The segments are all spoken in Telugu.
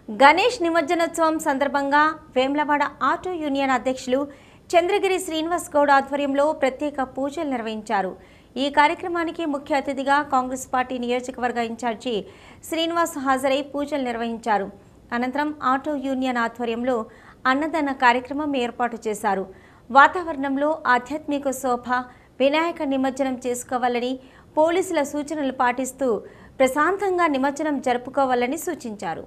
గణేష్ నిమజ్జనోత్సవం సందర్భంగా వేమ్లవాడ ఆటో యూనియన్ అధ్యక్షులు చంద్రగిరి శ్రీనివాస్ గౌడ్ ఆధ్వర్యంలో ప్రత్యేక పూజలు నిర్వహించారు ఈ కార్యక్రమానికి ముఖ్య అతిథిగా కాంగ్రెస్ పార్టీ నియోజకవర్గ ఇన్ఛార్జి శ్రీనివాస్ హాజరై పూజలు నిర్వహించారు అనంతరం ఆటో యూనియన్ ఆధ్వర్యంలో అన్నదాన కార్యక్రమం ఏర్పాటు చేశారు వాతావరణంలో ఆధ్యాత్మిక శోభ వినాయక నిమజ్జనం చేసుకోవాలని పోలీసుల సూచనలు పాటిస్తూ ప్రశాంతంగా నిమజ్జనం జరుపుకోవాలని సూచించారు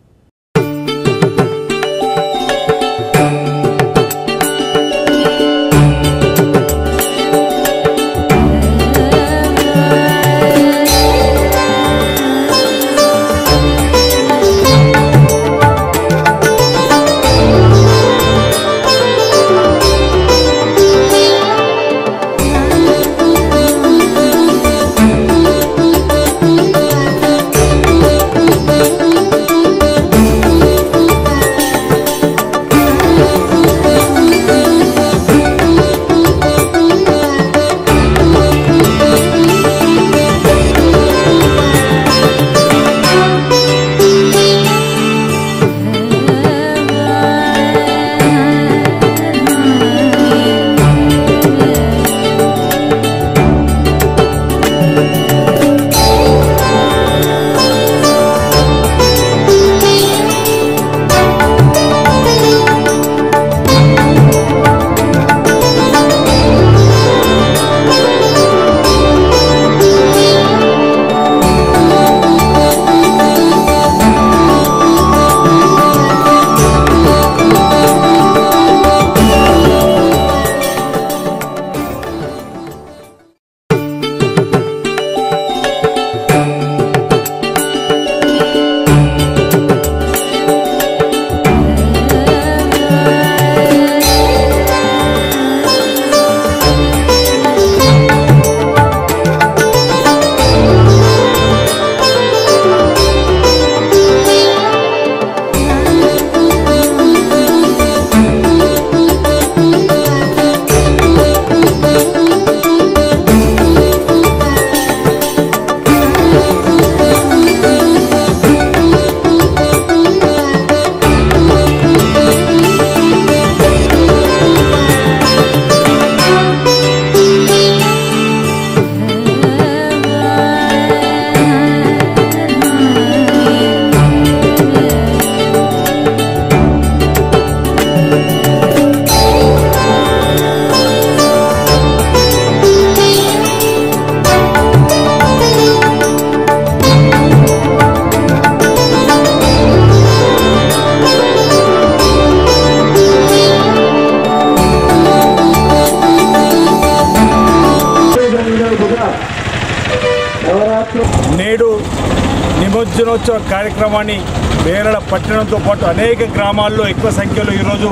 నేడు నిమజ్జనోత్సవ కార్యక్రమాన్ని వేరళ పట్టణంతో పాటు అనేక గ్రామాల్లో ఎక్కువ సంఖ్యలో ఈరోజు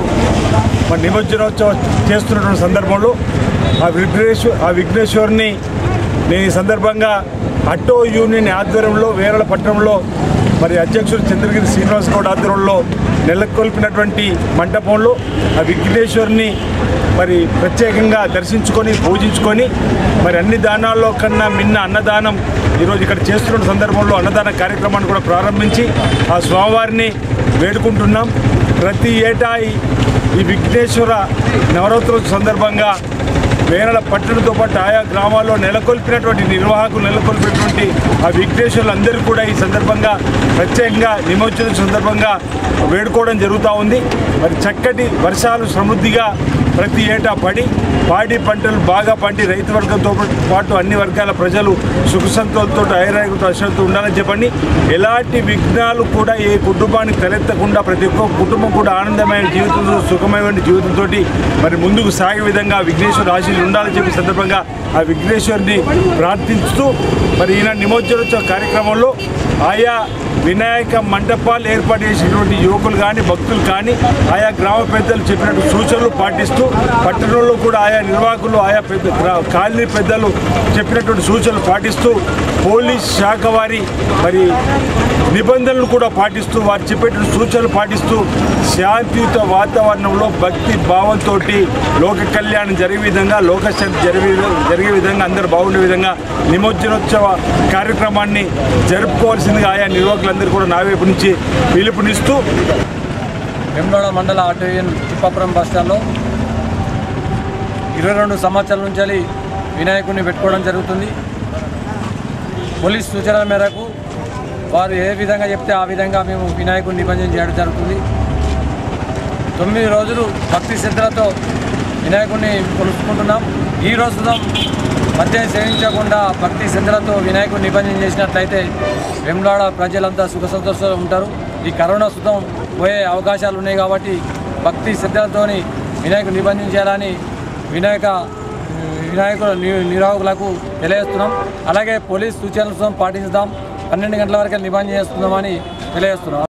మన నిమజ్జనోత్సవం చేస్తున్నటువంటి సందర్భంలో ఆ విఘ్నేశ్వర్ ఆ విఘ్నేశ్వరుని నేను ఈ సందర్భంగా అట్టో యూనియన్ ఆధ్వర్యంలో వేరళ పట్టణంలో మరి అధ్యక్షుడు చంద్రగిరి శ్రీనివాస్ గౌడ్ ఆధ్వర్యంలో నెలకొల్పినటువంటి మంటపంలో ఆ విఘ్నేశ్వరుని మరి ప్రత్యేకంగా దర్శించుకొని పూజించుకొని మరి అన్ని దానాల్లో కన్నా మిన్న అన్నదానం ఈరోజు ఇక్కడ చేస్తున్న సందర్భంలో అన్నదాన కార్యక్రమాన్ని కూడా ప్రారంభించి ఆ స్వామివారిని వేడుకుంటున్నాం ప్రతి ఏటా ఈ- ఈ విఘ్నేశ్వర నవరాత్రుల సందర్భంగా వేరల పట్టణంతో పాటు ఆయా గ్రామాల్లో నెలకొల్పినటువంటి నిర్వాహకులు నెలకొల్పినటువంటి ఆ విఘ్నేశ్వరులందరూ కూడా ఈ సందర్భంగా ప్రత్యేకంగా నిమజ్జనం సందర్భంగా వేడుకోవడం జరుగుతూ ఉంది మరి చక్కటి వర్షాలు సమృద్ధిగా ప్రతి ఏటా పడి పాడి పంటలు బాగా పండి రైతు వర్గంతో పాటు అన్ని వర్గాల ప్రజలు సుఖ సంతోషంతో ఐరాయకులతో అశ్వంతో ఉండాలని చెప్పండి ఎలాంటి విఘ్నాలు కూడా ఏ కుటుంబానికి తలెత్తకుండా ప్రతి ఒక్క కుటుంబం కూడా ఆనందమైన జీవితంతో సుఖమైన జీవితంతో మరి ముందుకు సాగే విధంగా విఘ్నేశ్వర ఆశీలు ఉండాలని చెప్పి సందర్భంగా ఆ విఘ్నేశ్వరుని ప్రార్థిస్తూ మరి ఈయన నిమజ్జనోత్సవ కార్యక్రమంలో ఆయా వినాయక మంటపాలు ఏర్పాటు చేసినటువంటి యువకులు కానీ భక్తులు కానీ ఆయా గ్రామ పెద్దలు చెప్పినట్టు సూచనలు పాటిస్తూ పట్టణంలో కూడా ఆయా నిర్వాహకులు ఆయా పెద్ద గ్రా- కాలనీ పెద్దలు చెప్పినటువంటి సూచనలు పాటిస్తూ పోలీస్ శాఖ వారి మరి నిబంధనలు కూడా పాటిస్తూ వారు చెప్పేటువంటి సూచనలు పాటిస్తూ శాంతియుత వాతావరణంలో భక్తి భావంతో లోక కళ్యాణం జరిగే విధంగా లోక శాంతి జరిగే జరిగే విధంగా అందరూ బాగుండే విధంగా నిమజ్జనోత్సవ కార్యక్రమాన్ని జరుపుకోవాల్సిందిగా ఆయా నిర్వాహకులందరూ కూడా నా వైపు నుంచి పిలుపునిస్తూ వెమ్లోడ మండల ఆటో యూనియన్ తిప్పాపురం బస్ స్టాండ్లో ఇరవై రెండు సంవత్సరాల నుంచి వినాయకుడిని పెట్టుకోవడం జరుగుతుంది పోలీస్ సూచనల మేరకు వారు ఏ విధంగా చెప్తే ఆ విధంగా మేము వినాయకుడిని నిబంధన చేయడం జరుగుతుంది తొమ్మిది రోజులు భక్తి శ్రద్ధలతో వినాయకుడిని కొలుసుకుంటున్నాం ఈ రోజు మద్యం సేవించకుండా భక్తి శ్రద్ధలతో వినాయకుడిని నిబంధన చేసినట్లయితే వెమ్లాడ ప్రజలంతా సుఖ సంతోషాలు ఉంటారు ఈ కరోనా సుతం పోయే అవకాశాలు ఉన్నాయి కాబట్టి భక్తి శ్రద్ధలతోని వినాయకుడు నిబంధన చేయాలని వినాయక వినాయకుల ని- నిర్వాహకులకు తెలియజేస్తున్నాం అలాగే పోలీస్ సూచనలతో పాటించుదాం పన్నెండు గంటల వరకు నిబంధన చేస్తున్నామని తెలియజేస్తున్నాం